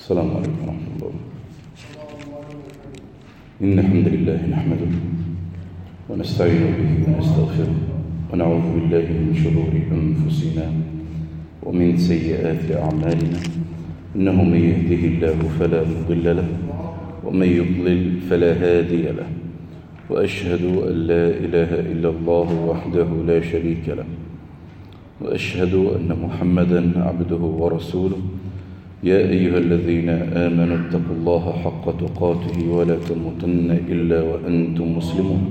السلام عليكم ورحمة الله إن الحمد لله نحمده ونستعين به ونستغفره ونعوذ بالله من شرور أنفسنا ومن سيئات أعمالنا إنه من يهده الله فلا مضل له ومن يضلل فلا هادي له وأشهد أن لا إله إلا الله وحده لا شريك له وأشهد أن محمدا عبده ورسوله يا أيها الذين آمنوا اتقوا الله حق تقاته ولا تموتن إلا وأنتم مسلمون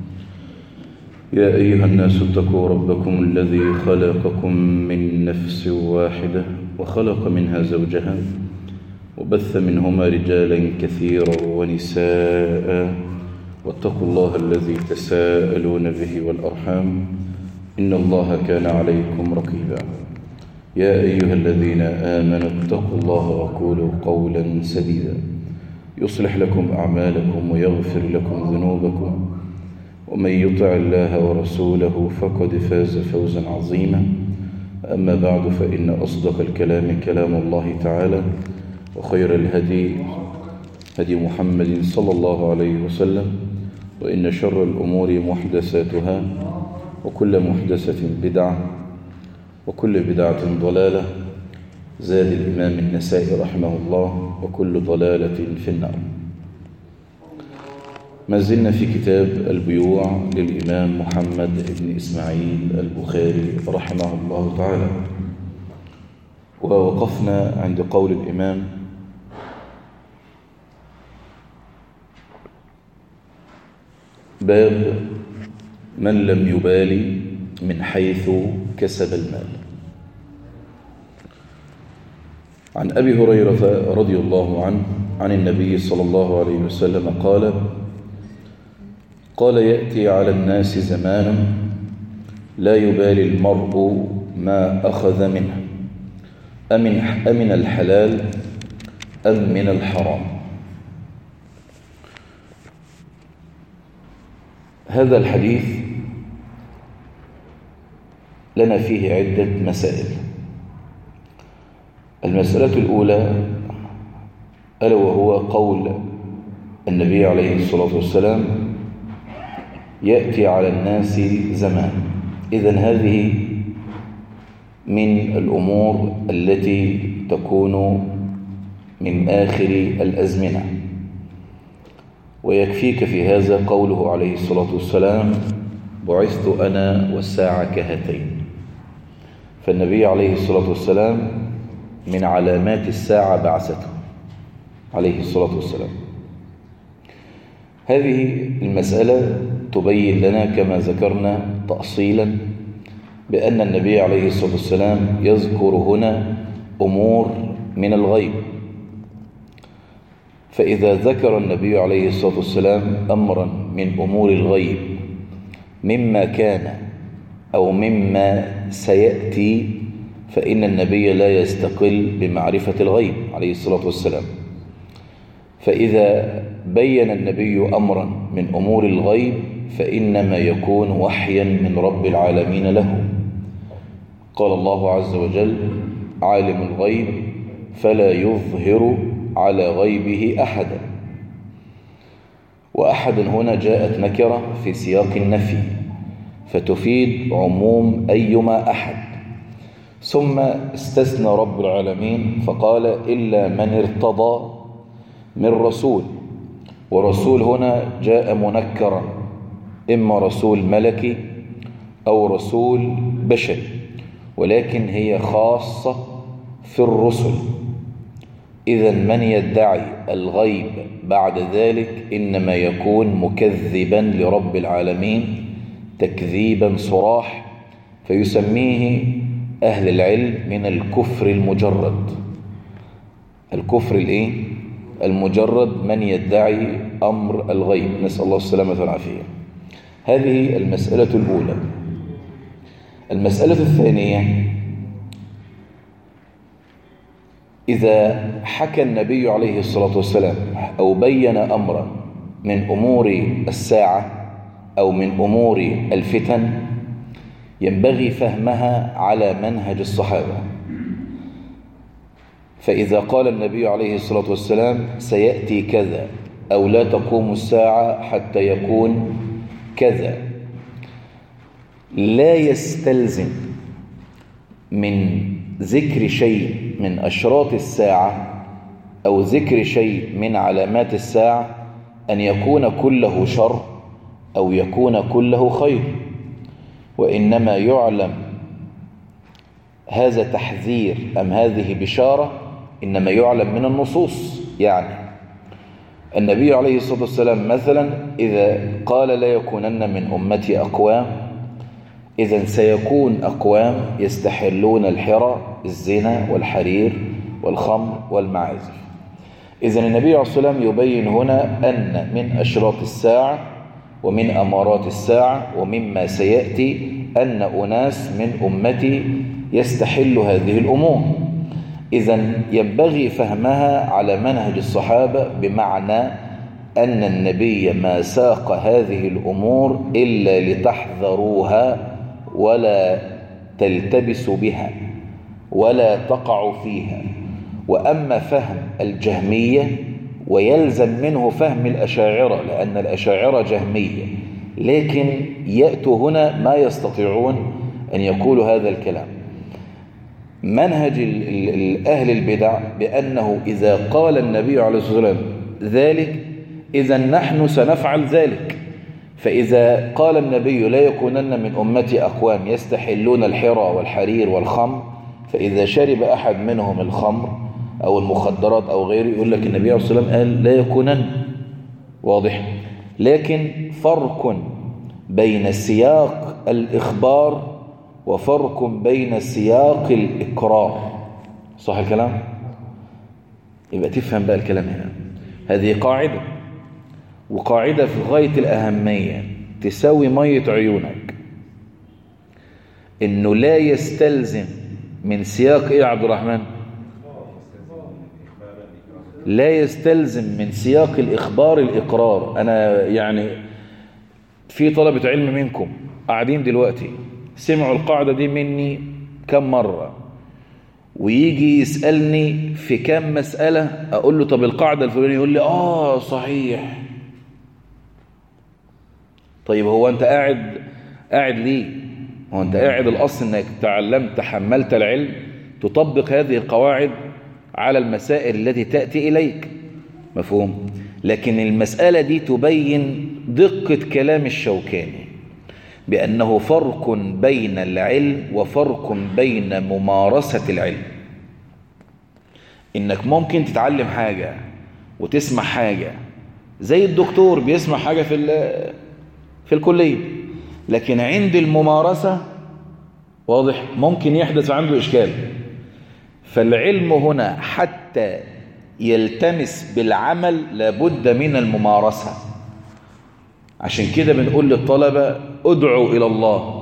يا أيها الناس اتقوا ربكم الذي خلقكم من نفس واحدة وخلق منها زوجها وبث منهما رجالا كثيرا ونساء واتقوا الله الذي تساءلون به والأرحام إن الله كان عليكم رقيبا يا أيها الذين آمنوا اتقوا الله وقولوا قولا سديدا يصلح لكم أعمالكم ويغفر لكم ذنوبكم ومن يطع الله ورسوله فقد فاز فوزا عظيما أما بعد فإن أصدق الكلام كلام الله تعالى وخير الهدي هدي محمد صلى الله عليه وسلم وإن شر الأمور محدثاتها وكل محدثة بدعة وكل بدعة ضلالة زاد الإمام النسائي رحمه الله وكل ضلالة في النار ما زلنا في كتاب البيوع للإمام محمد بن إسماعيل البخاري رحمه الله تعالى ووقفنا عند قول الإمام باب من لم يبالي من حيث كسب المال عن أبي هريرة رضي الله عنه عن النبي صلى الله عليه وسلم قال قال يأتي على الناس زمان لا يبالي المرء ما أخذ منه أمن, أمن الحلال أم من الحرام هذا الحديث لنا فيه عدة مسائل المسألة الأولى ألا وهو قول النبي عليه الصلاة والسلام يأتي على الناس زمان إذن هذه من الأمور التي تكون من آخر الأزمنة ويكفيك في هذا قوله عليه الصلاة والسلام بعثت أنا والساعة كهاتين فالنبي عليه الصلاة والسلام من علامات الساعة بعثته عليه الصلاة والسلام هذه المسألة تبين لنا كما ذكرنا تأصيلا بأن النبي عليه الصلاة والسلام يذكر هنا أمور من الغيب فإذا ذكر النبي عليه الصلاة والسلام أمرا من أمور الغيب مما كان أو مما سيأتي فإن النبي لا يستقل بمعرفة الغيب عليه الصلاة والسلام فإذا بين النبي أمرا من أمور الغيب فإنما يكون وحيا من رب العالمين له قال الله عز وجل عالم الغيب فلا يظهر على غيبه أحدا وأحد هنا جاءت نكرة في سياق النفي فتفيد عموم أيما أحد ثم استثنى رب العالمين فقال إلا من ارتضى من رسول ورسول هنا جاء منكرا إما رسول ملكي أو رسول بشري ولكن هي خاصة في الرسل إذا من يدعي الغيب بعد ذلك إنما يكون مكذبا لرب العالمين تكذيبا صراح فيسميه أهل العلم من الكفر المجرد الكفر الإيه؟ المجرد من يدعي أمر الغيب نسأل الله السلامة والعافية هذه المسألة الأولى المسألة الثانية إذا حكى النبي عليه الصلاة والسلام أو بين أمرا من أمور الساعة أو من أمور الفتن ينبغي فهمها على منهج الصحابة فإذا قال النبي عليه الصلاة والسلام سيأتي كذا أو لا تقوم الساعة حتى يكون كذا لا يستلزم من ذكر شيء من أشراط الساعة أو ذكر شيء من علامات الساعة أن يكون كله شر أو يكون كله خير وإنما يعلم هذا تحذير أم هذه بشارة إنما يعلم من النصوص يعني النبي عليه الصلاة والسلام مثلا إذا قال لا يكونن من أمتي أقوام إذا سيكون أقوام يستحلون الحرى الزنا والحرير والخمر والمعازف إذا النبي عليه الصلاة والسلام يبين هنا أن من أشراط الساعة ومن أمارات الساعة ومما سيأتي أن أناس من أمتي يستحل هذه الأمور إذا ينبغي فهمها على منهج الصحابة بمعنى أن النبي ما ساق هذه الأمور إلا لتحذروها ولا تلتبسوا بها ولا تقعوا فيها وأما فهم الجهمية ويلزم منه فهم الأشاعرة لأن الأشاعرة جهمية لكن يأتوا هنا ما يستطيعون أن يقولوا هذا الكلام منهج أهل البدع بأنه إذا قال النبي عليه الصلاة والسلام ذلك إذا نحن سنفعل ذلك فإذا قال النبي لا يكونن من أمتي أقوام يستحلون الحرى والحرير والخمر فإذا شرب أحد منهم الخمر أو المخدرات أو غيره يقول لك النبي عليه الصلاة والسلام قال لا يكونن واضح لكن فرق بين سياق الإخبار وفرق بين سياق الإقرار صح الكلام؟ يبقى تفهم بقى الكلام هنا هذه قاعدة وقاعدة في غاية الأهمية تساوي مية عيونك إنه لا يستلزم من سياق إيه يا عبد الرحمن لا يستلزم من سياق الإخبار الإقرار أنا يعني في طلبة علم منكم قاعدين دلوقتي سمعوا القاعدة دي مني كم مرة ويجي يسألني في كم مسألة أقول له طب القاعدة الفلانية يقول لي آه صحيح طيب هو أنت قاعد قاعد ليه هو أنت قاعد الأصل أنك تعلمت تحملت العلم تطبق هذه القواعد على المسائل التي تأتي إليك مفهوم لكن المسألة دي تبين دقة كلام الشوكاني بأنه فرق بين العلم وفرق بين ممارسة العلم إنك ممكن تتعلم حاجة وتسمع حاجة زي الدكتور بيسمع حاجة في في الكلية لكن عند الممارسة واضح ممكن يحدث عنده إشكال فالعلم هنا حتى يلتمس بالعمل لابد من الممارسة عشان كده بنقول للطلبة ادعوا إلى الله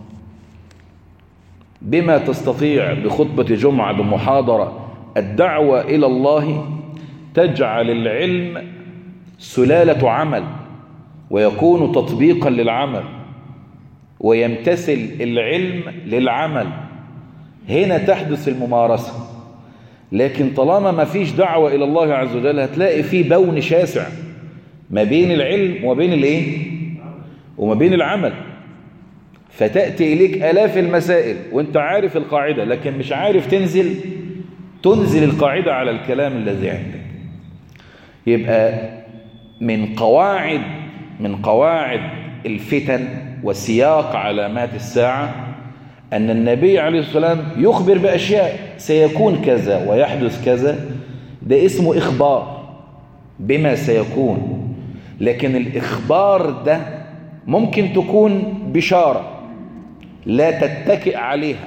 بما تستطيع بخطبة جمعة بمحاضرة الدعوة إلى الله تجعل العلم سلالة عمل ويكون تطبيقا للعمل ويمتثل العلم للعمل هنا تحدث الممارسة لكن طالما ما فيش دعوة إلى الله عز وجل هتلاقي فيه بون شاسع ما بين العلم وبين الايه وما بين العمل فتأتي إليك ألاف المسائل وانت عارف القاعدة لكن مش عارف تنزل تنزل القاعدة على الكلام الذي عندك يبقى من قواعد من قواعد الفتن وسياق علامات الساعة أن النبي عليه الصلاة والسلام يخبر بأشياء سيكون كذا ويحدث كذا ده اسمه إخبار بما سيكون لكن الإخبار ده ممكن تكون بشارة لا تتكئ عليها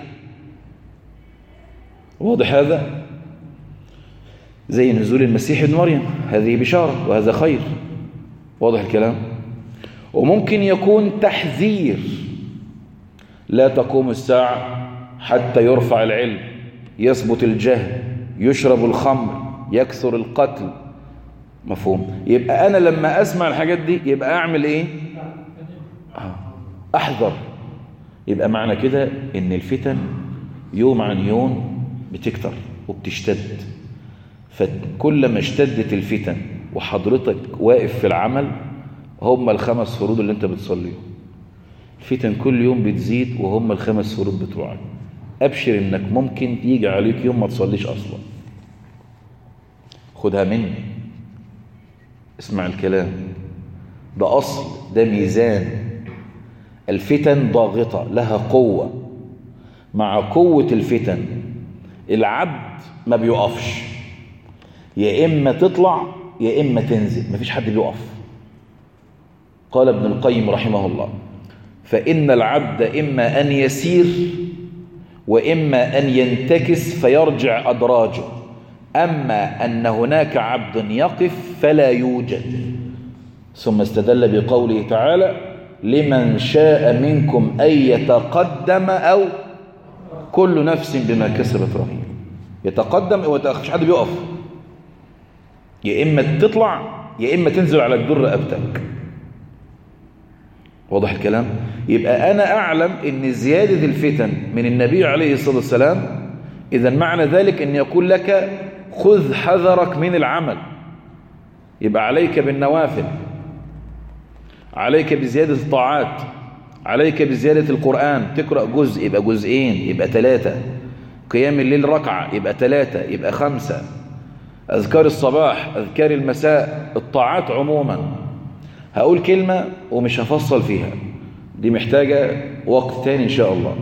واضح هذا زي نزول المسيح ابن مريم هذه بشارة وهذا خير واضح الكلام وممكن يكون تحذير لا تقوم الساعة حتى يرفع العلم يثبت الجهل يشرب الخمر يكثر القتل مفهوم يبقى أنا لما أسمع الحاجات دي يبقى أعمل إيه أحذر يبقى معنى كده إن الفتن يوم عن يوم بتكتر وبتشتد فكل ما اشتدت الفتن وحضرتك واقف في العمل هم الخمس فروض اللي انت بتصليهم الفتن كل يوم بتزيد وهم الخمس فروض بتوعك ابشر انك ممكن يجي عليك يوم ما تصليش اصلا خدها مني اسمع الكلام ده اصل ده ميزان الفتن ضاغطة لها قوة مع قوة الفتن العبد ما بيقفش يا إما تطلع يا إما تنزل مفيش حد بيقف قال ابن القيم رحمه الله فإن العبد إما أن يسير وإما أن ينتكس فيرجع أدراجه أما أن هناك عبد يقف فلا يوجد ثم استدل بقوله تعالى لمن شاء منكم أن يتقدم أو كل نفس بما كسبت رهين يتقدم أو يتأخرش حد بيقف يا إما تطلع يا إما تنزل على الدر رقبتك واضح الكلام يبقى أنا أعلم أن زيادة الفتن من النبي عليه الصلاة والسلام إذا معنى ذلك أن يقول لك خذ حذرك من العمل يبقى عليك بالنوافل عليك بزيادة الطاعات عليك بزيادة القرآن تقرأ جزء يبقى جزئين يبقى ثلاثة قيام الليل ركعة يبقى ثلاثة يبقى خمسة أذكار الصباح أذكار المساء الطاعات عموما هقول كلمة ومش هفصل فيها دي محتاجة وقت تاني إن شاء الله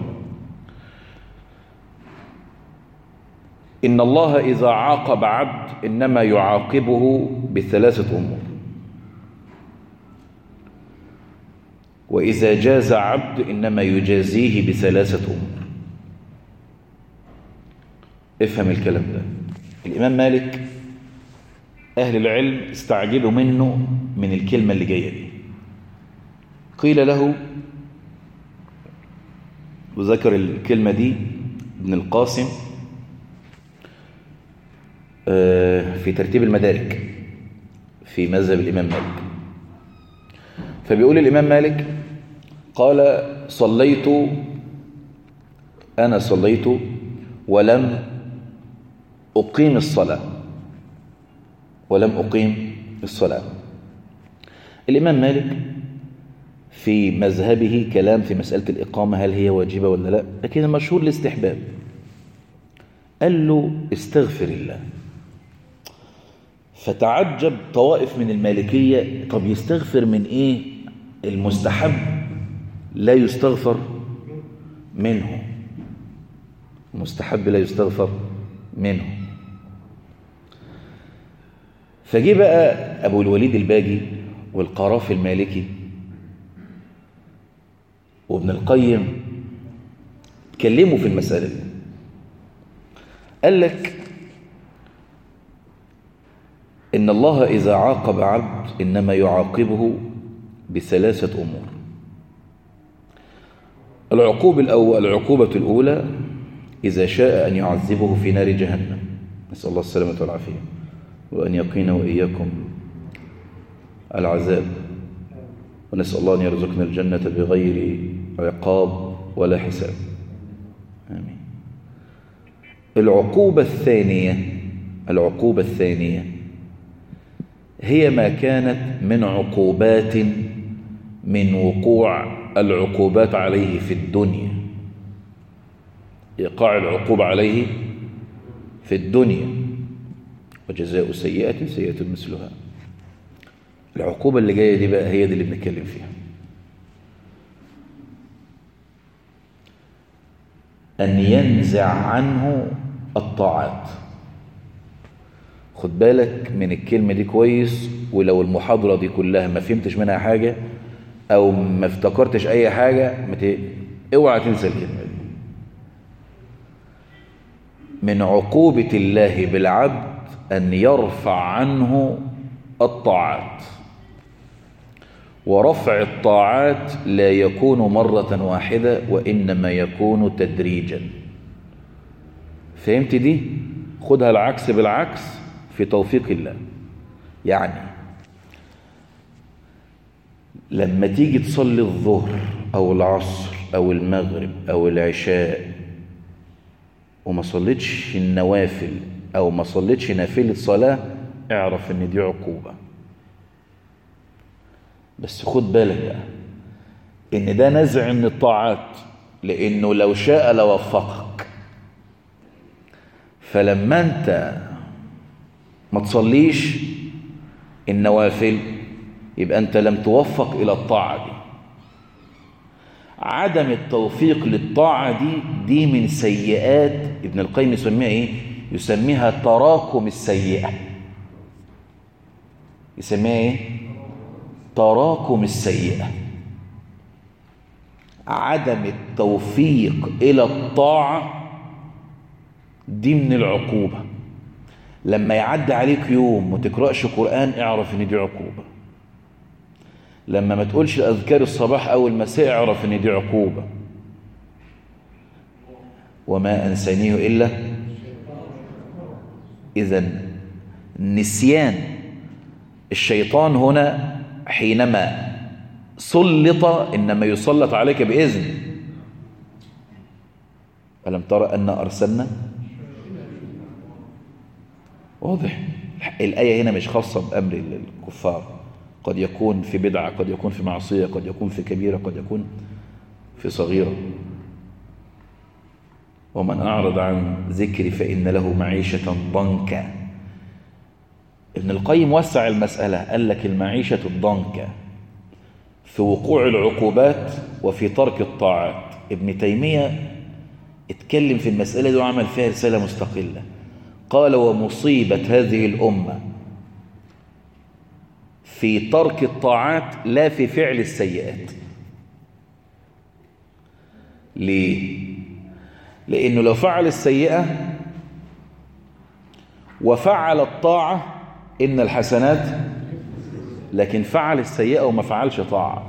إن الله إذا عاقب عبد إنما يعاقبه بثلاثة أمور وإذا جاز عبد إنما يجازيه بثلاثة أمور افهم الكلام ده الإمام مالك أهل العلم استعجلوا منه من الكلمة اللي جاية دي قيل له وذكر الكلمة دي ابن القاسم في ترتيب المدارك في مذهب الإمام مالك فبيقول الإمام مالك قال صليت أنا صليت ولم أقيم الصلاة ولم أقيم الصلاة الإمام مالك في مذهبه كلام في مسألة الإقامة هل هي واجبة ولا لا لكن المشهور الاستحباب قال له استغفر الله فتعجب طوائف من المالكية طب يستغفر من ايه المستحب لا يستغفر منه المستحب لا يستغفر منه فجي بقى أبو الوليد الباجي والقرافي المالكي وابن القيم اتكلموا في المسألة دي قال لك إن الله إذا عاقب عبد إنما يعاقبه بثلاثة أمور العقوبة الأول العقوبة الأولى إذا شاء أن يعذبه في نار جهنم نسأل الله السلامة والعافية وأن يقينا وإياكم العذاب ونسأل الله أن يرزقنا الجنة بغير عقاب ولا حساب آمين العقوبة الثانية العقوبة الثانية هي ما كانت من عقوبات من وقوع العقوبات عليه في الدنيا إيقاع العقوبة عليه في الدنيا وجزاء سيئة سيئة مثلها العقوبة اللي جاية دي بقى هي دي اللي بنتكلم فيها أن ينزع عنه الطاعات خد بالك من الكلمة دي كويس ولو المحاضرة دي كلها ما فهمتش منها حاجة أو ما افتكرتش أي حاجة مت... اوعى تنسى الكلمة دي من عقوبة الله بالعبد أن يرفع عنه الطاعات ورفع الطاعات لا يكون مرة واحدة وإنما يكون تدريجا فهمت دي؟ خدها العكس بالعكس في توفيق الله يعني لما تيجي تصلي الظهر أو العصر أو المغرب أو العشاء وما صليتش النوافل او ما صليتش نافلة صلاة اعرف ان دي عقوبة بس خد بالك بقى ان ده نزع من الطاعات لانه لو شاء لوفقك فلما انت ما تصليش النوافل يبقى انت لم توفق الى الطاعة دي عدم التوفيق للطاعة دي دي من سيئات ابن القيم يسميها ايه يسميها تراكم السيئة يسميها ايه تراكم السيئة عدم التوفيق إلى الطاعة دي من العقوبة لما يعدي عليك يوم ما تقرأش قرآن اعرف ان دي عقوبة لما ما تقولش أذكار الصباح أو المساء اعرف ان دي عقوبة وما أنسانيه إلا إذا نسيان الشيطان هنا حينما سلط إنما يسلط عليك بإذن ألم ترى أن أرسلنا واضح الآية هنا مش خاصة بأمر الكفار قد يكون في بدعة قد يكون في معصية قد يكون في كبيرة قد يكون في صغيرة ومن أعرض عن ذكري فإن له معيشة ضنكا ابن القيم وسع المسألة قال لك المعيشة الضنكة في وقوع العقوبات وفي ترك الطاعات ابن تيمية اتكلم في المسألة دي وعمل فيها رسالة مستقلة قال ومصيبة هذه الأمة في ترك الطاعات لا في فعل السيئات ليه؟ لأنه لو فعل السيئة وفعل الطاعة إن الحسنات لكن فعل السيئة وما فعلش طاعة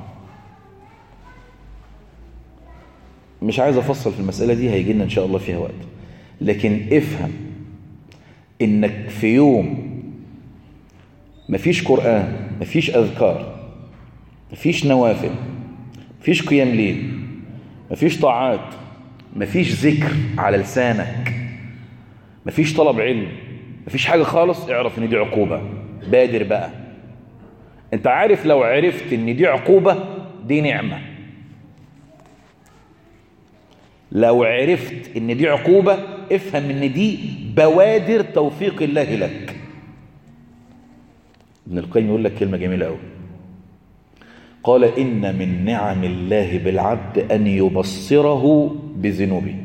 مش عايز أفصل في المسألة دي هيجي لنا إن شاء الله فيها وقت لكن افهم إنك في يوم مفيش قرآن مفيش أذكار مفيش نوافل مفيش قيام ليل مفيش طاعات مفيش ذكر على لسانك مفيش طلب علم مفيش حاجة خالص اعرف ان دي عقوبة بادر بقى انت عارف لو عرفت ان دي عقوبة دي نعمة لو عرفت ان دي عقوبة افهم ان دي بوادر توفيق الله لك ابن القيم يقول لك كلمة جميلة قوي قال إن من نعم الله بالعبد أن يبصره بذنوبه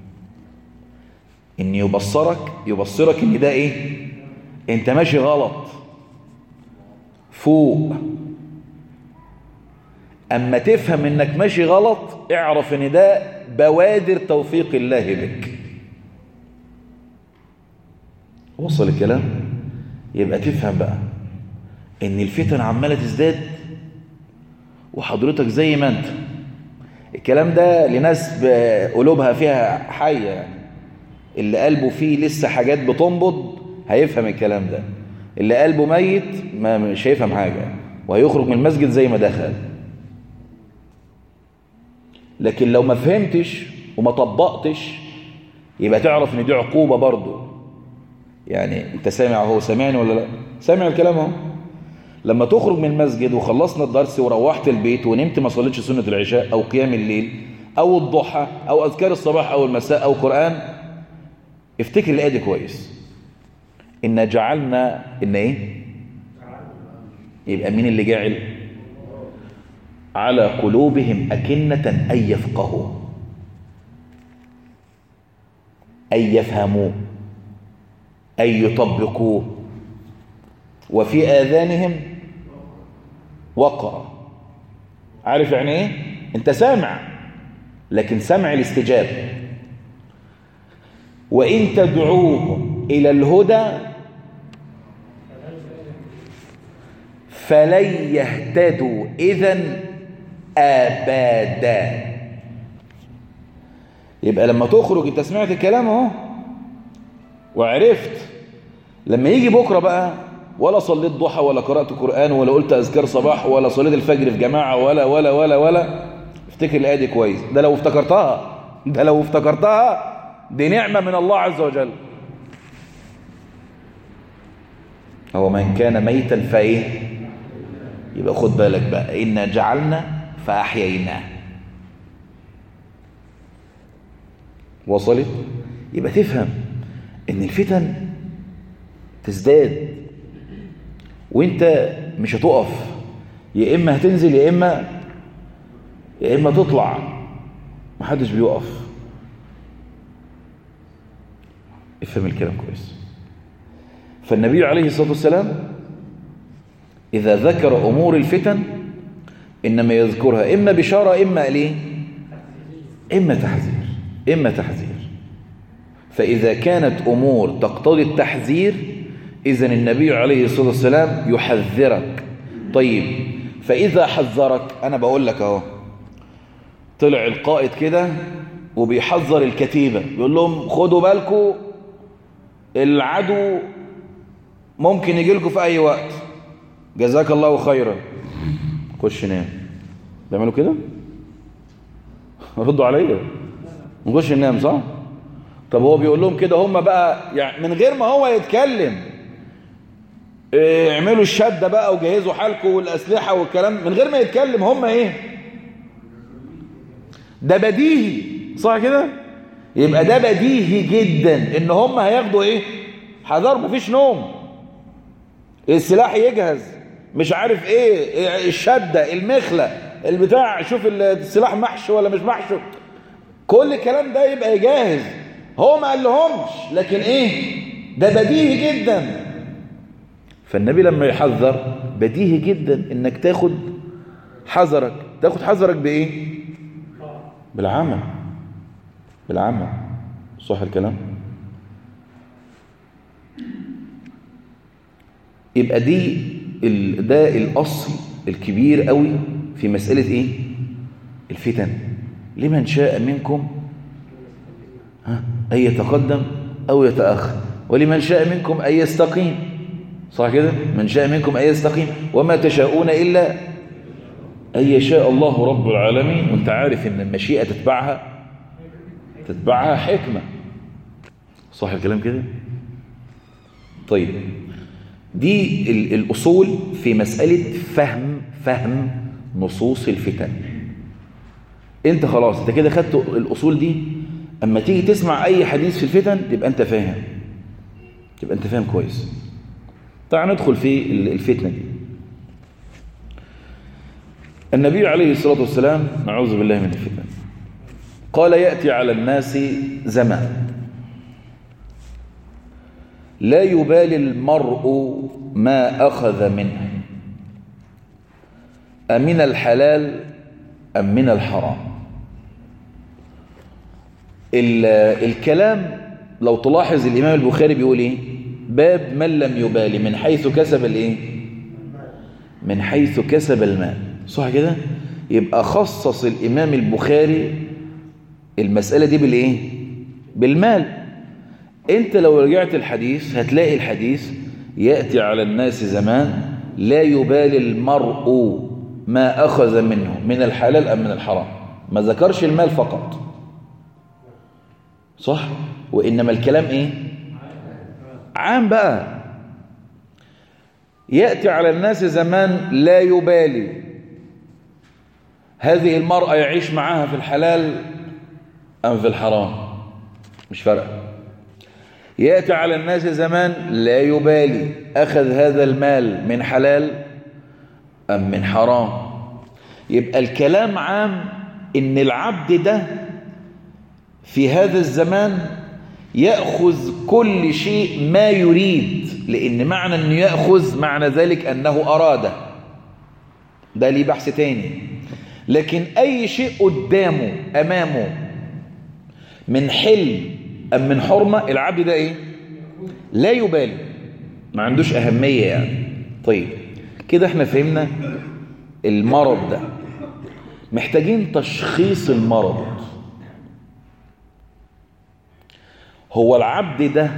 إن يبصرك يبصرك إن ده إيه أنت ماشي غلط فوق أما تفهم إنك ماشي غلط اعرف إن ده بوادر توفيق الله لك وصل الكلام يبقى تفهم بقى إن الفتن عمالة تزداد وحضرتك زي ما انت الكلام ده لناس قلوبها فيها حية يعني اللي قلبه فيه لسه حاجات بتنبض هيفهم الكلام ده اللي قلبه ميت ما مش هيفهم حاجة وهيخرج من المسجد زي ما دخل لكن لو ما فهمتش وما طبقتش يبقى تعرف ان دي عقوبة برضو يعني انت سامع هو سامعني ولا لا سامع الكلام اهو لما تخرج من المسجد وخلصنا الدرس وروحت البيت ونمت ما صليتش سنة العشاء أو قيام الليل أو الضحى أو أذكار الصباح أو المساء أو قرآن افتكر الآية دي كويس إن جعلنا إن إيه يبقى مين اللي جاعل على قلوبهم أكنة أن يفقهوا أن يفهموا أن يطبقوه وفي آذانهم وقرا عارف يعني ايه انت سامع لكن سمع الاستجابة وإن تدعوهم إلى الهدى فلن يهتدوا إذا أبدا يبقى لما تخرج انت سمعت الكلام اهو وعرفت لما يجي بكرة بقى ولا صليت ضحى ولا قرأت قرآن ولا قلت أذكار صباح ولا صليت الفجر في جماعة ولا ولا ولا ولا افتكر الآية دي كويس ده لو افتكرتها ده لو افتكرتها دي نعمة من الله عز وجل هو من كان ميتا فايه يبقى خد بالك بقى إنا جعلنا فأحييناه وصلت يبقى تفهم ان الفتن تزداد وانت مش هتقف يا اما هتنزل يا اما يا اما تطلع محدش بيقف افهم الكلام كويس فالنبي عليه الصلاة والسلام إذا ذكر أمور الفتن إنما يذكرها إما بشارة إما ليه إما تحذير إما تحذير فإذا كانت أمور تقتضي التحذير إذن النبي عليه الصلاة والسلام يحذرك طيب فإذا حذرك أنا بقول لك أهو طلع القائد كده وبيحذر الكتيبة يقول لهم خدوا بالكم العدو ممكن يجي لكم في أي وقت جزاك الله خيرا خش نام بيعملوا كده ردوا عليا نخش ننام صح طب هو بيقول لهم كده هم بقى يعني من غير ما هو يتكلم إيه، اعملوا الشدة بقى وجهزوا حالكم والأسلحة والكلام من غير ما يتكلم هم ايه ده بديهي صح كده يبقى ده بديهي جدا ان هم هياخدوا ايه حذر مفيش نوم السلاح يجهز مش عارف ايه الشدة المخلة البتاع شوف السلاح محشي ولا مش محشي كل الكلام ده يبقى جاهز هو ما قال لهمش لكن ايه ده بديهي جدا فالنبي لما يحذر بديهي جدا انك تاخد حذرك تاخد حذرك بايه بالعمل بالعمل صح الكلام يبقى دي ال... ده الاصل الكبير قوي في مسألة ايه الفتن لمن شاء منكم ها أن يتقدم أو يتأخر ولمن شاء منكم أن يستقيم صح كده من شاء منكم أن يستقيم وما تشاءون إلا أن يشاء الله رب العالمين وانت عارف ان المشيئة تتبعها تتبعها حكمة صح الكلام كده طيب دي الأصول في مسألة فهم فهم نصوص الفتن انت خلاص انت كده خدت الأصول دي اما تيجي تسمع اي حديث في الفتن تبقى انت فاهم تبقى انت فاهم كويس تعال ندخل في الفتنة دي النبي عليه الصلاة والسلام نعوذ بالله من الفتن قال يأتي على الناس زمان لا يبالي المرء ما أخذ منه أمن الحلال أم من الحرام الكلام لو تلاحظ الإمام البخاري بيقول إيه باب من لم يبالي من حيث كسب الإيه من حيث كسب المال صح كده يبقى خصص الإمام البخاري المسألة دي بالإيه بالمال انت لو رجعت الحديث هتلاقي الحديث يأتي على الناس زمان لا يبالي المرء ما أخذ منه من الحلال أم من الحرام ما ذكرش المال فقط صح وإنما الكلام إيه عام بقى يأتي على الناس زمان لا يبالي هذه المرأة يعيش معها في الحلال أم في الحرام مش فارقه يأتي على الناس زمان لا يبالي أخذ هذا المال من حلال أم من حرام يبقى الكلام عام إن العبد ده في هذا الزمان يأخذ كل شيء ما يريد لأن معنى أنه يأخذ معنى ذلك أنه أراد ده ليه بحث تاني لكن أي شيء قدامه أمامه من حلم أم من حرمة العبد ده إيه لا يبالي ما عندوش أهمية يعني طيب كده احنا فهمنا المرض ده محتاجين تشخيص المرض هو العبد ده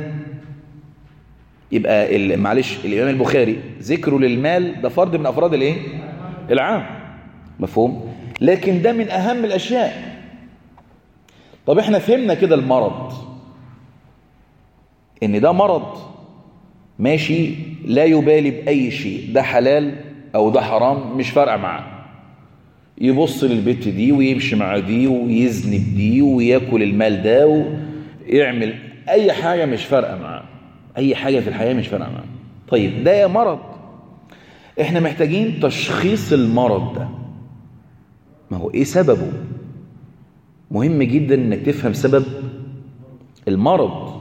يبقى معلش الإمام البخاري ذكره للمال ده فرد من أفراد الايه العام مفهوم لكن ده من أهم الأشياء طب احنا فهمنا كده المرض ان ده مرض ماشي لا يبالي بأي شيء ده حلال أو ده حرام مش فارقة معاه يبص للبت دي ويمشي مع دي ويزني بدي وياكل المال ده ويعمل أي حاجة مش فارقة معاه أي حاجة في الحياة مش فارقة معاه طيب ده مرض احنا محتاجين تشخيص المرض ده ما هو ايه سببه مهم جدا انك تفهم سبب المرض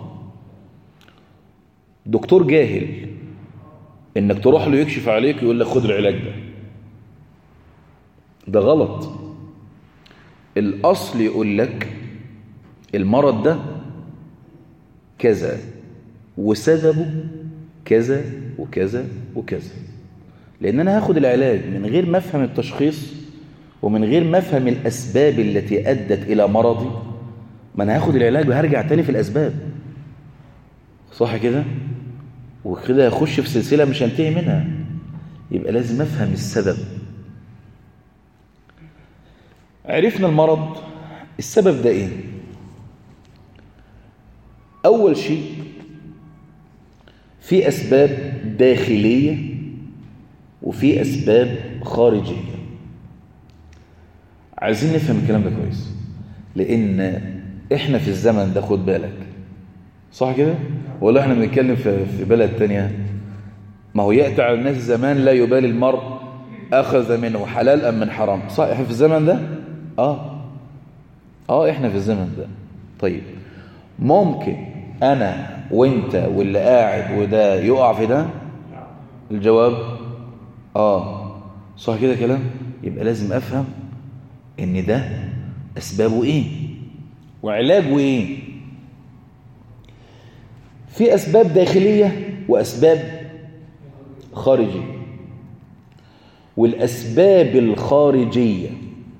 دكتور جاهل انك تروح له يكشف عليك ويقول لك خد العلاج ده ده غلط الاصل يقول لك المرض ده كذا وسببه كذا وكذا وكذا لان انا هاخد العلاج من غير ما افهم التشخيص ومن غير ما افهم الاسباب التي ادت الى مرضي ما انا هاخد العلاج وهرجع تاني في الاسباب صح كده وكده هخش في سلسله مش هنتهي منها يبقى لازم افهم السبب عرفنا المرض السبب ده ايه اول شيء في اسباب داخليه وفي اسباب خارجيه عايزين نفهم الكلام ده كويس لان احنا في الزمن ده خد بالك صح كده ولا احنا بنتكلم في في بلد تانية ما هو ياتي على الناس زمان لا يبالي المرء اخذ منه حلال ام من حرام صح احنا في الزمن ده اه اه احنا في الزمن ده طيب ممكن انا وانت واللي قاعد وده يقع في ده الجواب اه صح كده كلام يبقى لازم افهم ان ده اسبابه ايه وعلاجه ايه في اسباب داخليه واسباب خارجيه والاسباب الخارجيه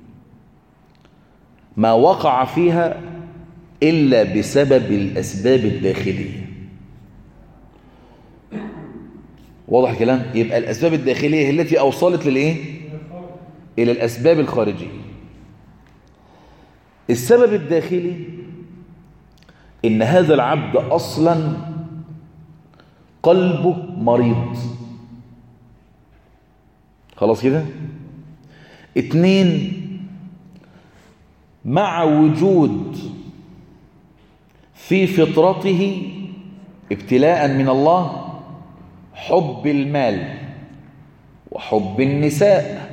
ما وقع فيها الا بسبب الاسباب الداخليه واضح الكلام يبقى الاسباب الداخليه هي التي اوصلت للايه الى الاسباب الخارجيه السبب الداخلي ان هذا العبد اصلا قلبه مريض خلاص كده اتنين مع وجود في فطرته ابتلاء من الله حب المال وحب النساء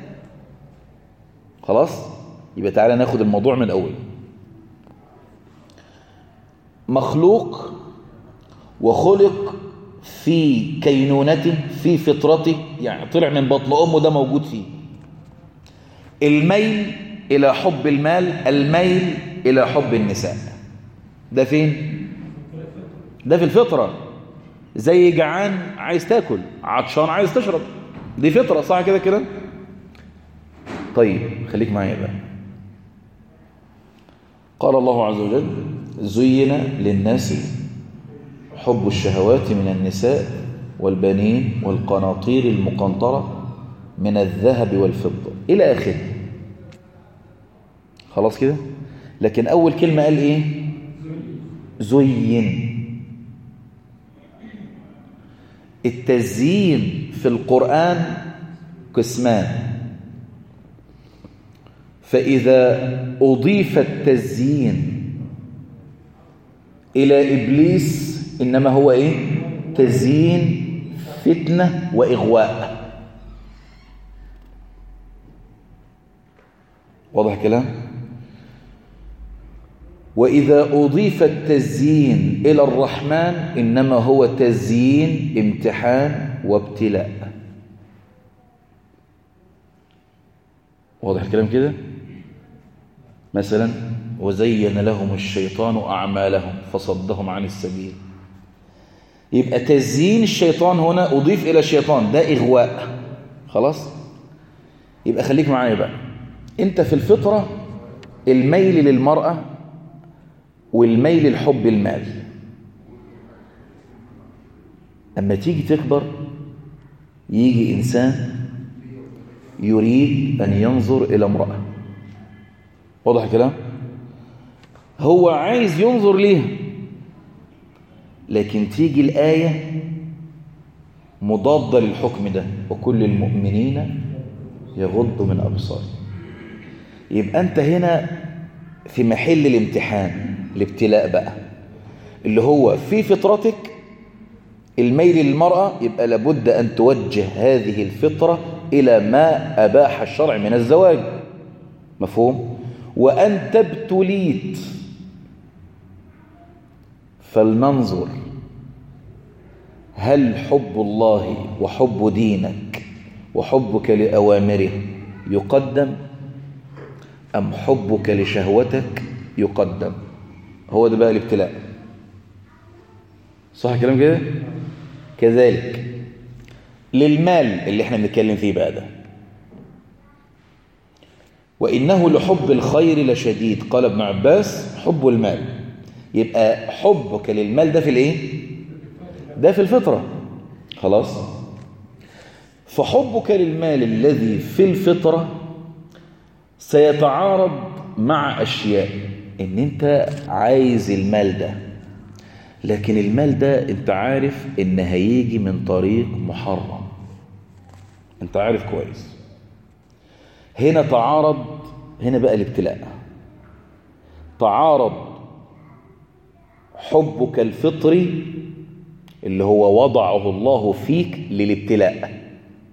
خلاص يبقى تعالى ناخد الموضوع من الأول مخلوق وخلق في كينونته في فطرته يعني طلع من بطن أمه ده موجود فيه الميل إلى حب المال الميل إلى حب النساء ده فين؟ ده في الفطرة زي جعان عايز تاكل عطشان عايز تشرب دي فطرة صح كده كده طيب خليك معايا بقى قال الله عز وجل زين للناس حب الشهوات من النساء والبنين والقناطير المقنطرة من الذهب والفضة إلى آخره خلاص كده لكن أول كلمة قال إيه زين التزيين في القرآن قسمان فإذا أضيف التزيين إلى إبليس إنما هو إيه تزيين فتنة وإغواء واضح كلام وإذا أضيف التزيين إلى الرحمن إنما هو تزيين امتحان وابتلاء واضح الكلام كده مثلا وزين لهم الشيطان أعمالهم فصدهم عن السبيل يبقى تزيين الشيطان هنا أضيف إلى الشيطان ده إغواء خلاص يبقى خليك معايا بقى أنت في الفطرة الميل للمرأة والميل لحب المال أما تيجي تكبر يجي إنسان يريد أن ينظر إلى امرأة واضح الكلام هو عايز ينظر ليها لكن تيجي الآية مضادة للحكم ده وكل المؤمنين يغضوا من أبصارهم يبقى أنت هنا في محل الامتحان الابتلاء بقى اللي هو في فطرتك الميل للمرأة يبقى لابد أن توجه هذه الفطرة إلى ما أباح الشرع من الزواج مفهوم؟ وأنت ابتليت فلننظر هل حب الله وحب دينك وحبك لأوامره يقدم أم حبك لشهوتك يقدم هو ده بقى الابتلاء صح الكلام كده كذلك للمال اللي احنا بنتكلم فيه بقى ده وإنه لحب الخير لشديد قال ابن عباس حب المال يبقى حبك للمال ده في الايه ده في الفطرة خلاص فحبك للمال الذي في الفطرة سيتعارض مع أشياء إن أنت عايز المال ده لكن المال ده أنت عارف إن هيجي من طريق محرم أنت عارف كويس هنا تعارض هنا بقى الابتلاء تعارض حبك الفطري اللي هو وضعه الله فيك للابتلاء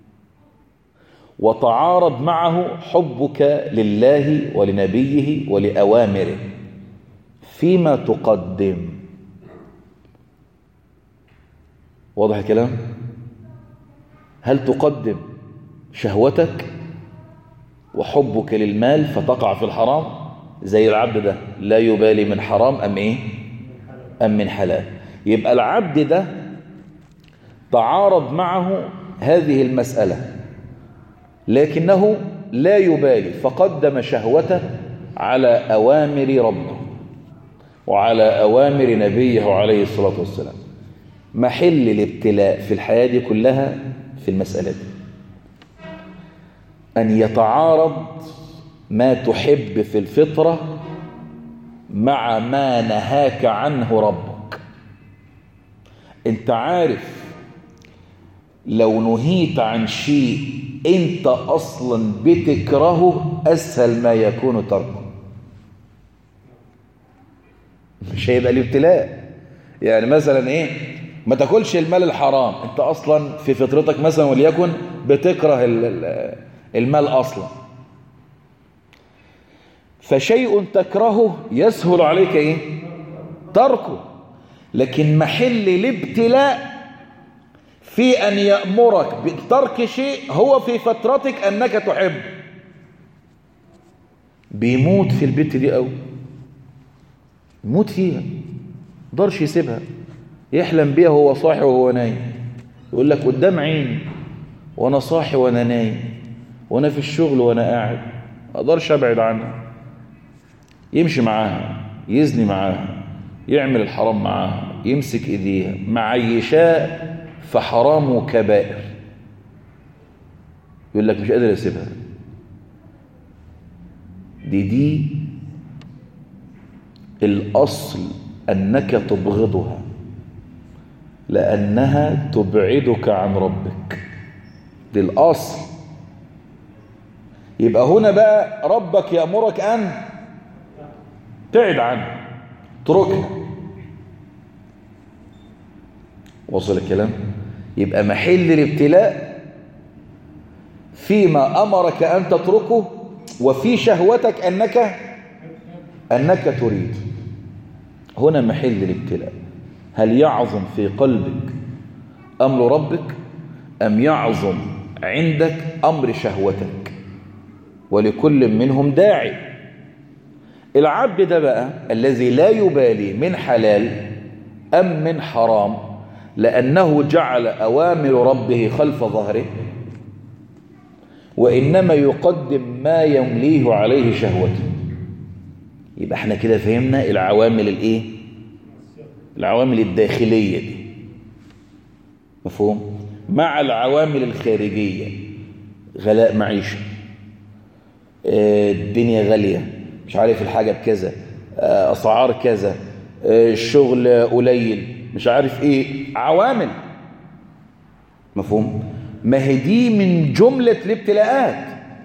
وتعارض معه حبك لله ولنبيه ولأوامره فيما تقدم واضح الكلام هل تقدم شهوتك وحبك للمال فتقع في الحرام زي العبد ده لا يبالي من حرام أم إيه أم من حلال يبقى العبد ده تعارض معه هذه المسألة لكنه لا يبالي فقدم شهوته على أوامر ربه وعلى أوامر نبيه عليه الصلاة والسلام محل الابتلاء في الحياة دي كلها في المسألة دي أن يتعارض ما تحب في الفطرة مع ما نهاك عنه ربك انت عارف لو نهيت عن شيء انت اصلا بتكرهه اسهل ما يكون تركه مش هيبقى الابتلاء يعني مثلا ايه ما تاكلش المال الحرام انت اصلا في فطرتك مثلا وليكن بتكره المال اصلا فشيء تكرهه يسهل عليك ايه تركه لكن محل الابتلاء في أن يأمرك بترك شيء هو في فترتك أنك تحب بيموت في البيت دي أو يموت فيها مقدرش يسيبها يحلم بيها وهو صاحي وهو نايم يقول لك قدام عيني وانا صاحي وانا نايم وانا في الشغل وانا قاعد ما اقدرش ابعد عنها يمشي معاها يزني معاها يعمل الحرام معاها يمسك ايديها معيشاه فحرام وكبائر يقول لك مش قادر اسيبها دي دي الاصل انك تبغضها لانها تبعدك عن ربك دي الاصل يبقى هنا بقى ربك يامرك ان تبعد عنه اتركها وصل الكلام يبقى محل الابتلاء فيما أمرك أن تتركه وفي شهوتك أنك أنك تريد هنا محل الابتلاء هل يعظم في قلبك أمر ربك أم يعظم عندك أمر شهوتك ولكل منهم داعي العبد ده بقى الذي لا يبالي من حلال أم من حرام لأنه جعل أوامر ربه خلف ظهره وإنما يقدم ما يمليه عليه شهوته يبقى احنا كده فهمنا العوامل الايه العوامل الداخلية دي مفهوم مع العوامل الخارجية غلاء معيشة الدنيا غالية مش عارف الحاجة بكذا أسعار كذا الشغل قليل مش عارف ايه عوامل مفهوم ما هي دي من جملة الابتلاءات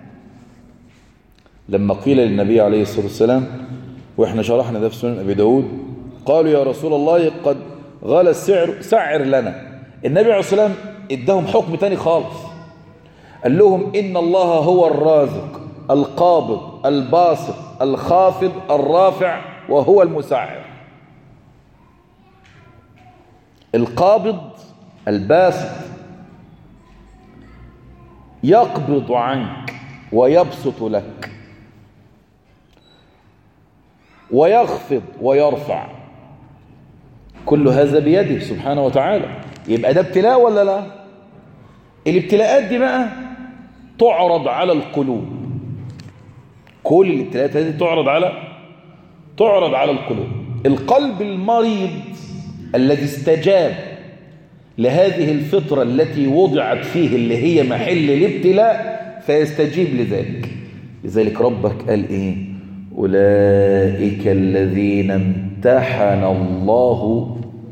لما قيل للنبي عليه الصلاة والسلام واحنا شرحنا ده في سنن ابي داود قالوا يا رسول الله قد غلى السعر سعر لنا النبي عليه الصلاة والسلام ادهم حكم تاني خالص قال لهم إن الله هو الرازق القابض الباسط الخافض الرافع وهو المسعر القابض الباسط يقبض عنك ويبسط لك ويخفض ويرفع كل هذا بيده سبحانه وتعالى يبقى ده ابتلاء ولا لا الابتلاءات دي بقى تعرض على القلوب كل الابتلاءات هذه تعرض على تعرض على القلوب القلب المريض الذي استجاب لهذه الفطرة التي وضعت فيه اللي هي محل الابتلاء فيستجيب لذلك لذلك ربك قال ايه أولئك الذين امتحن الله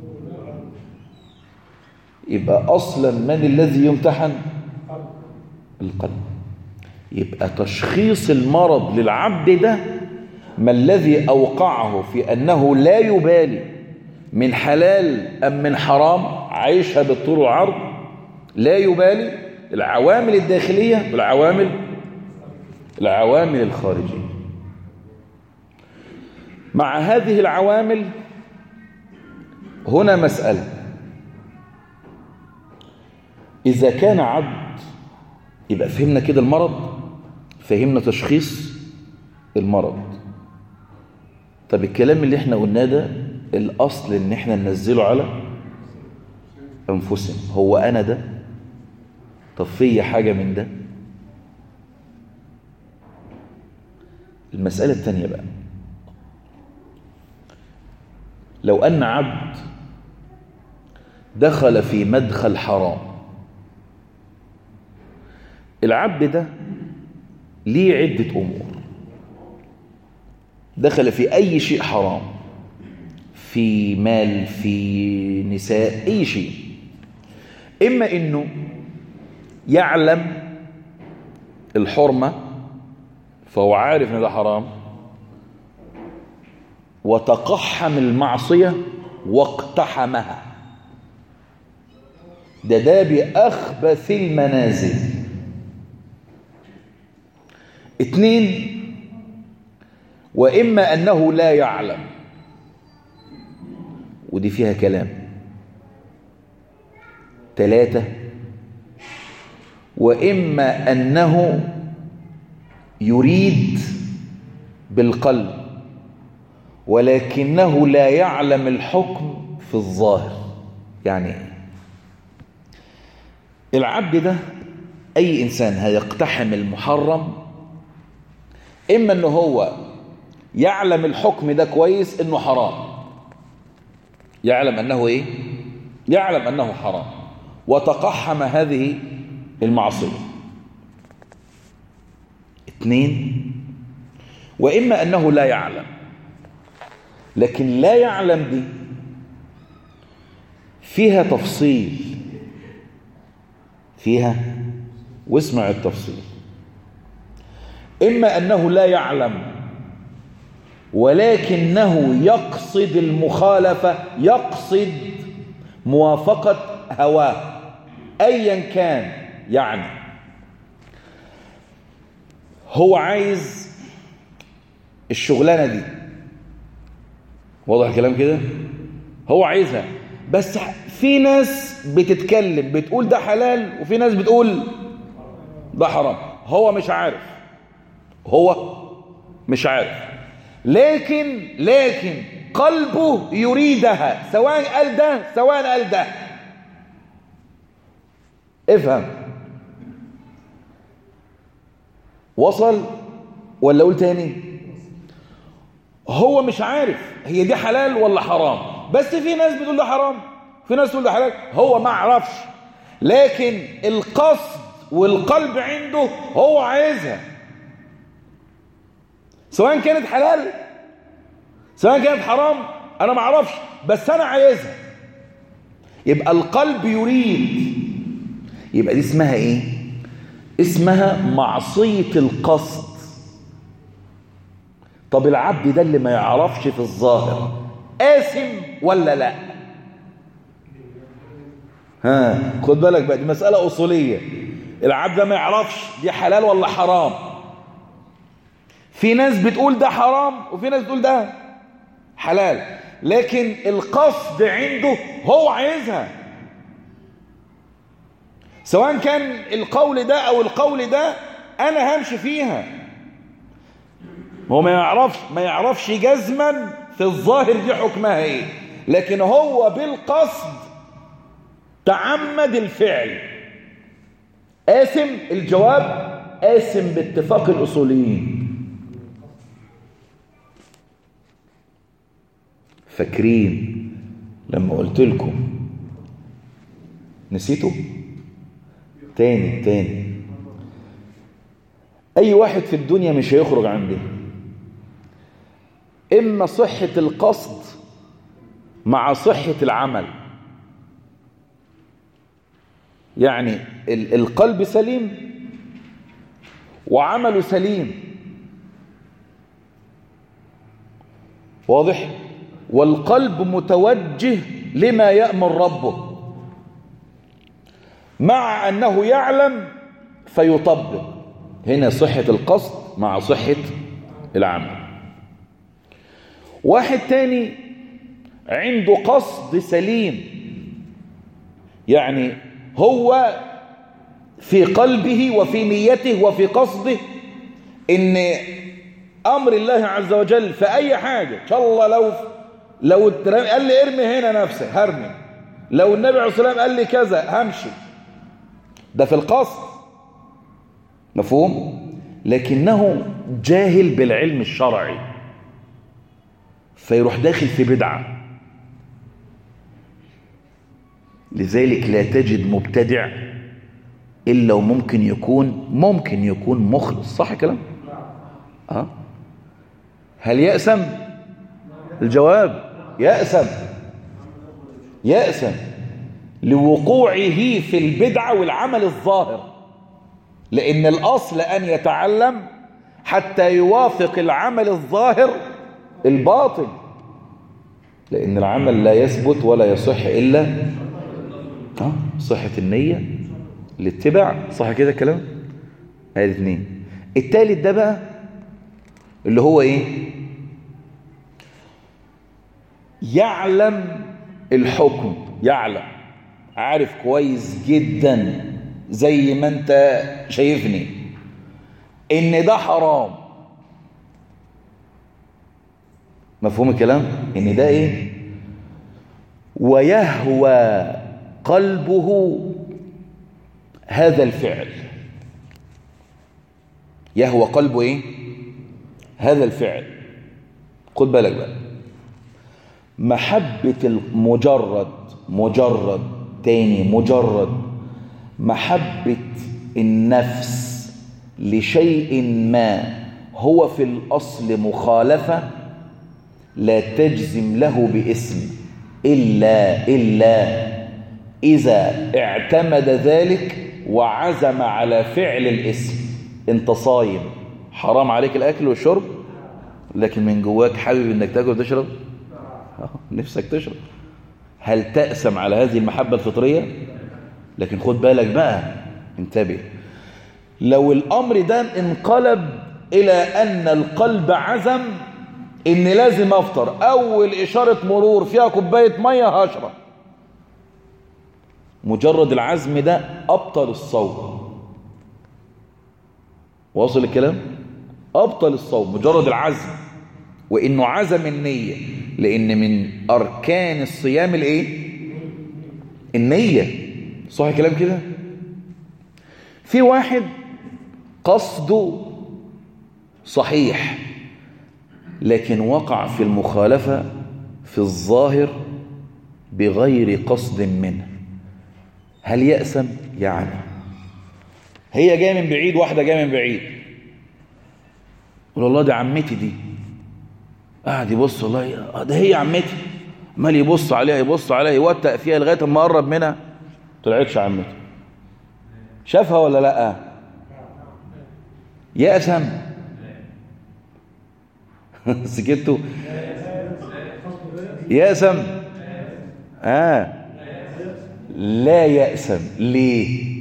يبقى أصلا من الذي يمتحن القلب يبقى تشخيص المرض للعبد ده ما الذي أوقعه في أنه لا يبالي من حلال أم من حرام عايشها بالطول والعرض لا يبالي العوامل الداخلية والعوامل العوامل الخارجية مع هذه العوامل هنا مسألة إذا كان عبد يبقى فهمنا كده المرض فهمنا تشخيص المرض طب الكلام اللي احنا قلناه ده الأصل ان احنا ننزله على أنفسنا هو أنا ده طب في حاجة من ده المسألة الثانية بقى لو أن عبد دخل في مدخل حرام العبد ده ليه عدة أمور دخل في أي شيء حرام في مال في نساء أي شيء إما إنه يعلم الحرمة فهو عارف إن ده حرام وتقحم المعصية واقتحمها ده ده بأخبث المنازل اثنين وإما أنه لا يعلم ودي فيها كلام ثلاثة وإما أنه يريد بالقلب ولكنه لا يعلم الحكم في الظاهر يعني ايه العبد ده أي إنسان هيقتحم المحرم إما أنه هو يعلم الحكم ده كويس أنه حرام يعلم أنه إيه يعلم أنه حرام وتقحم هذه المعصية اثنين وإما أنه لا يعلم لكن لا يعلم دي فيها تفصيل فيها واسمع التفصيل إما أنه لا يعلم ولكنه يقصد المخالفة يقصد موافقة هواه أيا كان يعني هو عايز الشغلانة دي واضح الكلام كده هو عايزها بس في ناس بتتكلم بتقول ده حلال وفي ناس بتقول ده حرام هو مش عارف هو مش عارف لكن لكن قلبه يريدها سواء قال ده سواء قال ده افهم وصل ولا اقول تاني هو مش عارف هي دي حلال ولا حرام بس في ناس بتقول ده حرام في ناس تقول ده حلال هو ما عرفش لكن القصد والقلب عنده هو عايزها سواء كانت حلال سواء كانت حرام انا ما اعرفش بس انا عايزها يبقى القلب يريد يبقى دي اسمها ايه اسمها معصية القصد طب العبد ده اللي ما يعرفش في الظاهر آثم ولا لا ها خد بالك بقى دي مسألة أصولية العبد ده ما يعرفش دي حلال ولا حرام في ناس بتقول ده حرام وفي ناس بتقول ده حلال لكن القصد عنده هو عايزها سواء كان القول ده او القول ده انا همشي فيها هو ما يعرفش ما يعرفش جزما في الظاهر دي حكمها ايه لكن هو بالقصد تعمد الفعل آثم الجواب آثم باتفاق الأصوليين فاكرين لما قلت لكم نسيتوا تاني تاني أي واحد في الدنيا مش هيخرج عن دي إما صحة القصد مع صحة العمل يعني القلب سليم وعمله سليم واضح والقلب متوجه لما يأمر ربه مع أنه يعلم فيطبق هنا صحة القصد مع صحة العمل واحد تاني عنده قصد سليم يعني هو في قلبه وفي نيته وفي قصده ان امر الله عز وجل في اي حاجة ان شاء الله لو لو قال لي ارمي هنا نفسك هرمي لو النبي عليه الصلاة والسلام قال لي كذا همشي ده في القصد مفهوم لكنه جاهل بالعلم الشرعي فيروح داخل في بدعة لذلك لا تجد مبتدع إلا وممكن يكون ممكن يكون مخلص صح كلام أه؟ هل يأسم الجواب يأسم يأسم لوقوعه في البدعة والعمل الظاهر لأن الأصل أن يتعلم حتى يوافق العمل الظاهر الباطن لأن العمل لا يثبت ولا يصح إلا أه؟ صحة النية الاتباع صح كده الكلام هذه اثنين التالت ده بقى اللي هو ايه يعلم الحكم يعلم عارف كويس جدا زي ما انت شايفني ان ده حرام مفهوم الكلام ان ده ايه ويهوى قلبه هذا الفعل يهوى قلبه ايه هذا الفعل خد بالك بقى محبة المجرد مجرد تاني مجرد محبة النفس لشيء ما هو في الأصل مخالفة لا تجزم له باسم إلا إلا إذا اعتمد ذلك وعزم على فعل الاسم انت صايم حرام عليك الأكل والشرب لكن من جواك حابب انك تاكل وتشرب نفسك تشرب هل تأسم على هذه المحبة الفطرية لكن خد بالك بقى انتبه لو الأمر ده انقلب إلى أن القلب عزم إن لازم أفطر أول إشارة مرور فيها كوباية مية هشرب مجرد العزم ده أبطل الصوم واصل الكلام أبطل الصوم مجرد العزم وإنه عزم النية لأن من أركان الصيام الإيه النية صح الكلام كده في واحد قصده صحيح لكن وقع في المخالفة في الظاهر بغير قصد منه هل يأسم يعني هي جايه من بعيد واحدة جايه من بعيد قول الله دي عمتي دي قاعد يبص والله ده هي عمتي عمال يبص عليها يبص عليها يوتق فيها لغايه اما قرب منها طلعتش عمتي شافها ولا لا يأسم سكتوا يأسم آه لا يأسم ليه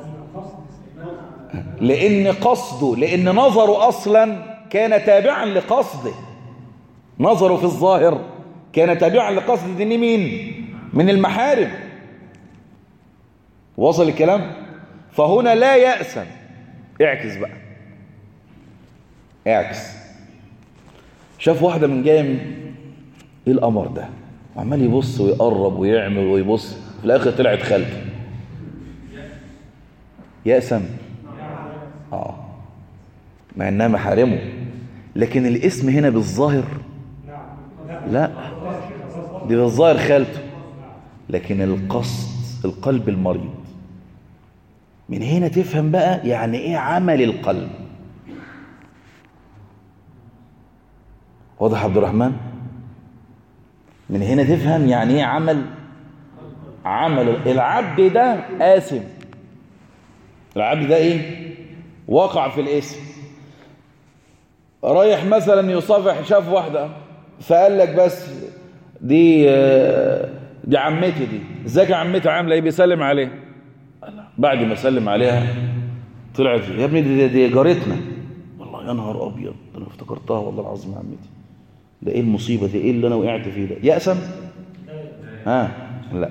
لأن قصده لأن نظره أصلا كان تابعا لقصده نظره في الظاهر كان تابعا لقصد دين مين من المحارم وصل الكلام فهنا لا يأسم اعكس بقى اعكس شاف واحدة من جاية من ايه القمر ده وعمال يبص ويقرب ويعمل ويبص في الاخر طلعت خالته يأسم اه مع انها محارمه لكن الاسم هنا بالظاهر لا دي بالظاهر خالته لكن القصد القلب المريض من هنا تفهم بقى يعني ايه عمل القلب واضح عبد الرحمن من هنا تفهم يعني ايه عمل عمل العبد ده آثم العبد ده ايه وقع في الاسم رايح مثلا يصافح شاف واحدة فقال لك بس دي دي عمتي دي ازيك يا عمتي عامله ايه بيسلم عليها بعد ما سلم عليها طلعت يا ابني دي, دي جارتنا والله يا نهار ابيض انا افتكرتها والله العظيم يا عمتي ده ايه المصيبه دي ايه اللي انا وقعت فيه ده يأسم ها لا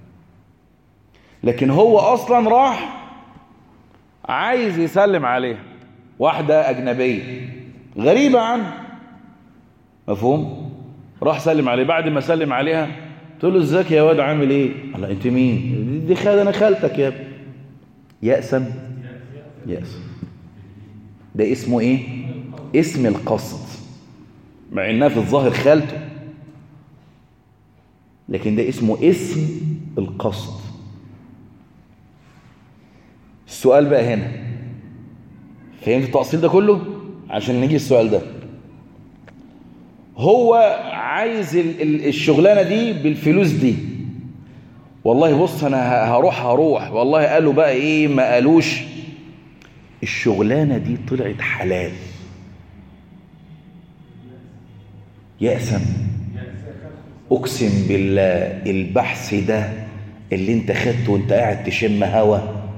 لكن هو اصلا راح عايز يسلم عليها واحده اجنبيه غريبه عنه مفهوم راح سلم عليه بعد ما سلم عليها تقول له ازيك يا واد عامل ايه قال انت مين دي خال انا خالتك يا ابني يأسم يأسم ده اسمه ايه اسم القصد مع انها في الظاهر خالته لكن ده اسمه اسم القصد السؤال بقى هنا فهمت التأصيل ده كله عشان نيجي السؤال ده هو عايز الشغلانة دي بالفلوس دي والله بص انا هروح هروح والله قالوا بقى ايه ما قالوش الشغلانة دي طلعت حلال يأسم اقسم بالله البحث ده اللي انت خدته وانت قاعد تشم هوا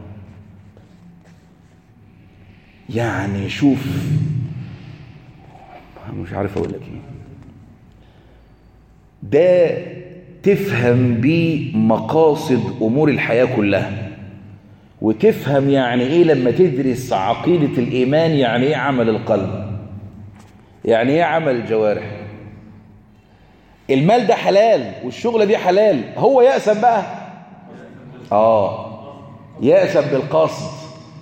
يعني شوف مش عارف اقول لك ايه ده تفهم بيه مقاصد امور الحياه كلها وتفهم يعني ايه لما تدرس عقيده الايمان يعني ايه عمل القلب يعني ايه عمل الجوارح المال ده حلال والشغله دي حلال هو يأسم بقى اه يأسم بالقصد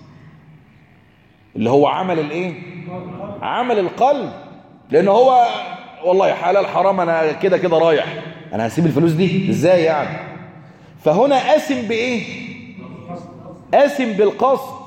اللي هو عمل الايه عمل القلب لان هو والله حلال حرام انا كده كده رايح انا هسيب الفلوس دي ازاي يعني فهنا قاسم بايه قاسم بالقصد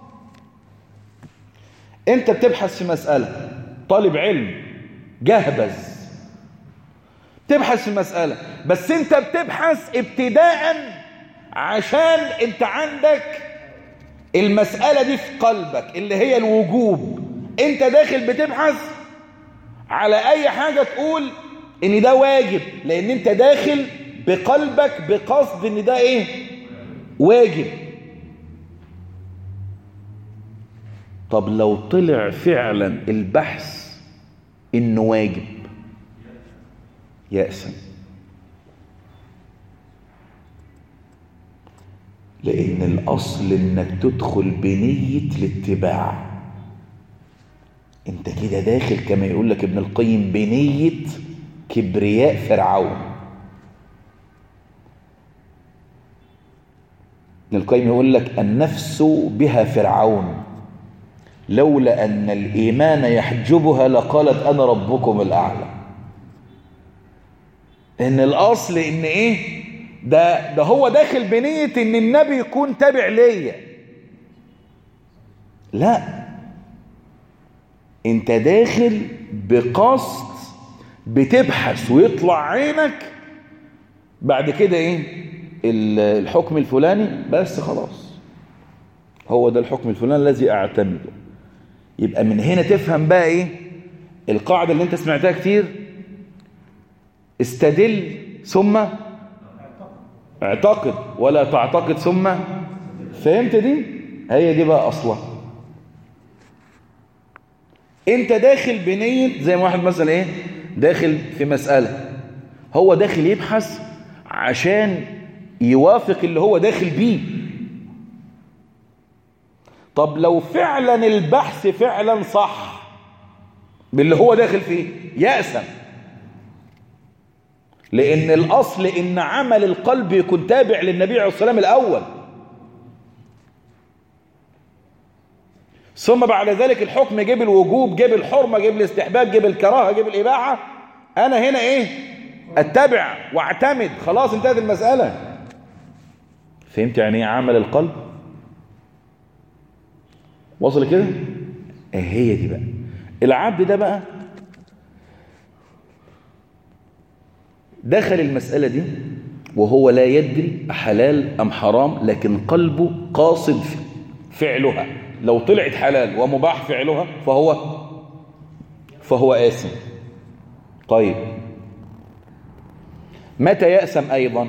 انت بتبحث في مسألة طالب علم جهبذ تبحث في مسألة بس انت بتبحث ابتداء عشان انت عندك المسألة دي في قلبك اللي هي الوجوب انت داخل بتبحث على اي حاجة تقول ان ده واجب لان انت داخل بقلبك بقصد ان ده ايه واجب طب لو طلع فعلا البحث انه واجب يأسم لان الاصل انك تدخل بنية الاتباع انت كده داخل كما يقول لك ابن القيم بنية كبرياء فرعون ابن القيم يقول لك النفس بها فرعون لولا أن الإيمان يحجبها لقالت أنا ربكم الأعلى إن الأصل إن إيه ده, ده هو داخل بنية إن النبي يكون تابع ليا لا انت داخل بقصد بتبحث ويطلع عينك بعد كده ايه الحكم الفلاني بس خلاص هو ده الحكم الفلاني الذي اعتمده يبقى من هنا تفهم بقى ايه القاعدة اللي انت سمعتها كتير استدل ثم اعتقد ولا تعتقد ثم فهمت دي هي دي بقى اصلا انت داخل بنية زي ما واحد مثلا ايه داخل في مسألة هو داخل يبحث عشان يوافق اللي هو داخل بيه طب لو فعلا البحث فعلا صح باللي هو داخل فيه يأسم لأن الأصل إن عمل القلب يكون تابع للنبي عليه الصلاة والسلام الأول ثم بعد ذلك الحكم جيب الوجوب جيب الحرمة جيب الاستحباب جيب الكراهة جيب الإباحة أنا هنا إيه أتبع واعتمد خلاص انتهت المسألة فهمت يعني ايه عمل القلب وصل كده هي دي بقى العبد ده بقى دخل المسألة دي وهو لا يدري حلال أم حرام لكن قلبه قاصد فعلها لو طلعت حلال ومباح فعلها فهو فهو آثم طيب متى يأسم أيضا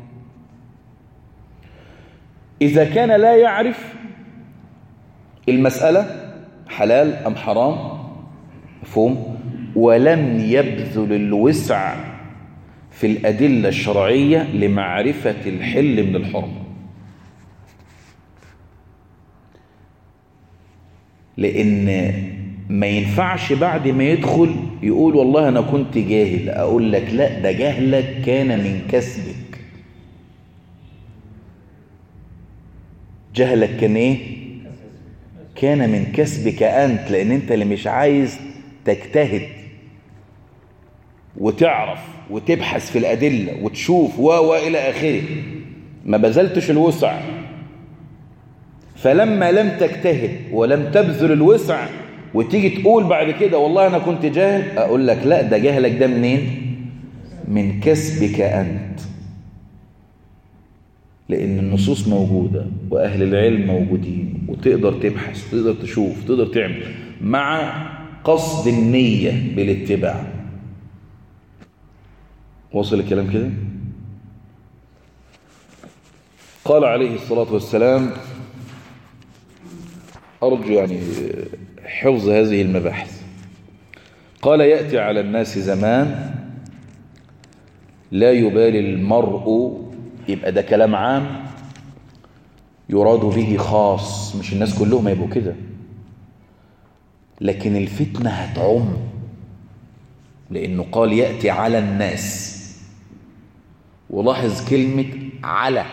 إذا كان لا يعرف المسألة حلال أم حرام مفهوم ولم يبذل الوسع في الأدلة الشرعية لمعرفة الحل من الحرم لأن ما ينفعش بعد ما يدخل يقول والله أنا كنت جاهل أقول لك لا ده جهلك كان من كسبك جهلك كان إيه كان من كسبك أنت لأن أنت اللي مش عايز تجتهد وتعرف وتبحث في الأدلة وتشوف و وإلى آخره ما بذلتش الوسع فلما لم تجتهد ولم تبذل الوسع وتيجي تقول بعد كده والله أنا كنت جاهل أقول لك لا ده جهلك ده منين من كسبك أنت لأن النصوص موجودة وأهل العلم موجودين وتقدر تبحث تقدر تشوف تقدر تعمل مع قصد النية بالاتباع وصل الكلام كده قال عليه الصلاة والسلام أرجو يعني حفظ هذه المباحث قال يأتي على الناس زمان لا يبالي المرء يبقى ده كلام عام يراد به خاص مش الناس كلهم هيبقوا كده لكن الفتنة هتعم لأنه قال يأتي على الناس ولاحظ كلمة على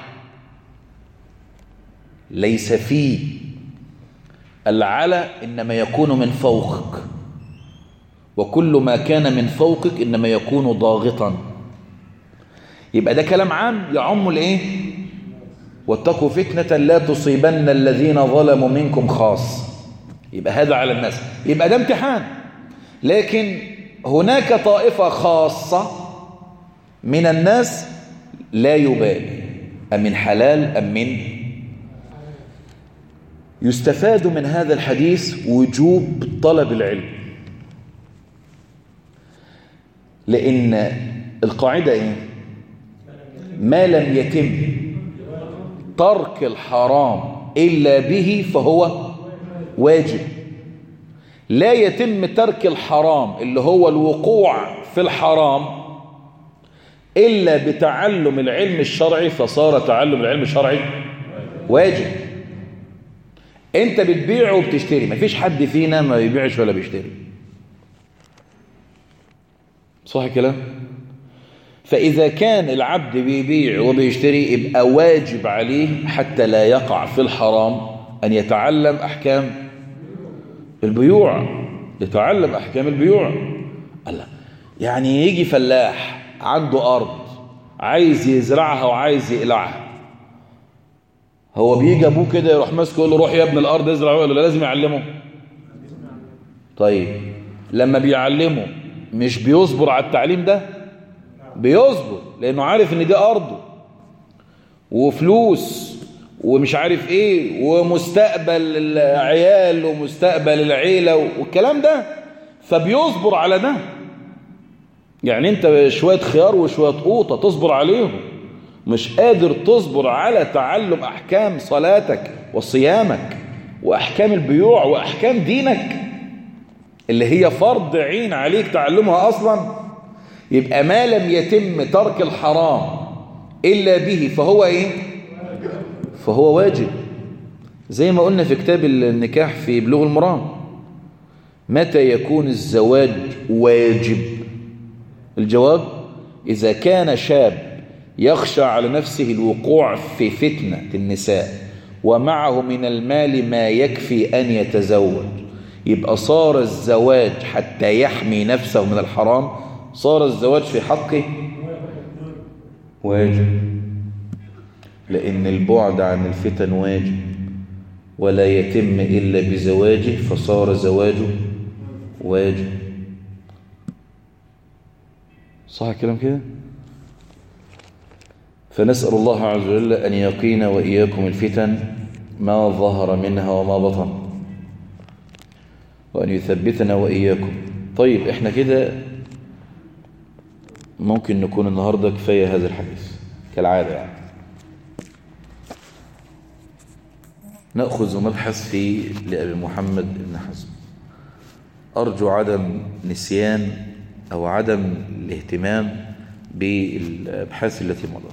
ليس فيه العلى إنما يكون من فوقك وكل ما كان من فوقك إنما يكون ضاغطا يبقى ده كلام عام يعم الايه واتقوا فتنة لا تصيبن الذين ظلموا منكم خاص يبقى هذا على الناس يبقى ده امتحان لكن هناك طائفة خاصة من الناس لا يبالي أم من حلال أم من يستفاد من هذا الحديث وجوب طلب العلم لأن القاعدة إيه؟ ما لم يتم ترك الحرام إلا به فهو واجب لا يتم ترك الحرام اللي هو الوقوع في الحرام إلا بتعلم العلم الشرعي فصار تعلم العلم الشرعي واجب انت بتبيع وبتشتري مفيش حد فينا ما بيبيعش ولا بيشتري صح الكلام فإذا كان العبد بيبيع وبيشتري يبقى واجب عليه حتى لا يقع في الحرام أن يتعلم أحكام البيوع يتعلم أحكام البيوع الله يعني يجي فلاح عنده أرض عايز يزرعها وعايز يقلعها هو بيجي ابوه كده يروح ماسكه يقول له روح يا ابن الارض ازرع ولا لازم يعلمه طيب لما بيعلمه مش بيصبر على التعليم ده بيصبر لانه عارف ان دي ارضه وفلوس ومش عارف ايه ومستقبل العيال ومستقبل العيلة والكلام ده فبيصبر على ده يعني انت شوية خيار وشوية قوطة تصبر عليهم مش قادر تصبر على تعلم احكام صلاتك وصيامك واحكام البيوع واحكام دينك اللي هي فرض عين عليك تعلمها اصلا يبقى ما لم يتم ترك الحرام الا به فهو ايه فهو واجب زي ما قلنا في كتاب النكاح في بلوغ المرام متى يكون الزواج واجب الجواب إذا كان شاب يخشى على نفسه الوقوع في فتنة النساء ومعه من المال ما يكفي أن يتزوج يبقى صار الزواج حتى يحمي نفسه من الحرام صار الزواج في حقه واجب لأن البعد عن الفتن واجب ولا يتم إلا بزواجه فصار زواجه واجب صح الكلام كده فنسأل الله عز وجل أن يقينا وإياكم الفتن ما ظهر منها وما بطن وأن يثبتنا وإياكم طيب احنا كده ممكن نكون النهاردة كفاية هذا الحديث كالعادة يعني نأخذ مبحث في لأبي محمد بن حزم أرجو عدم نسيان أو عدم الاهتمام بالأبحاث التي مضت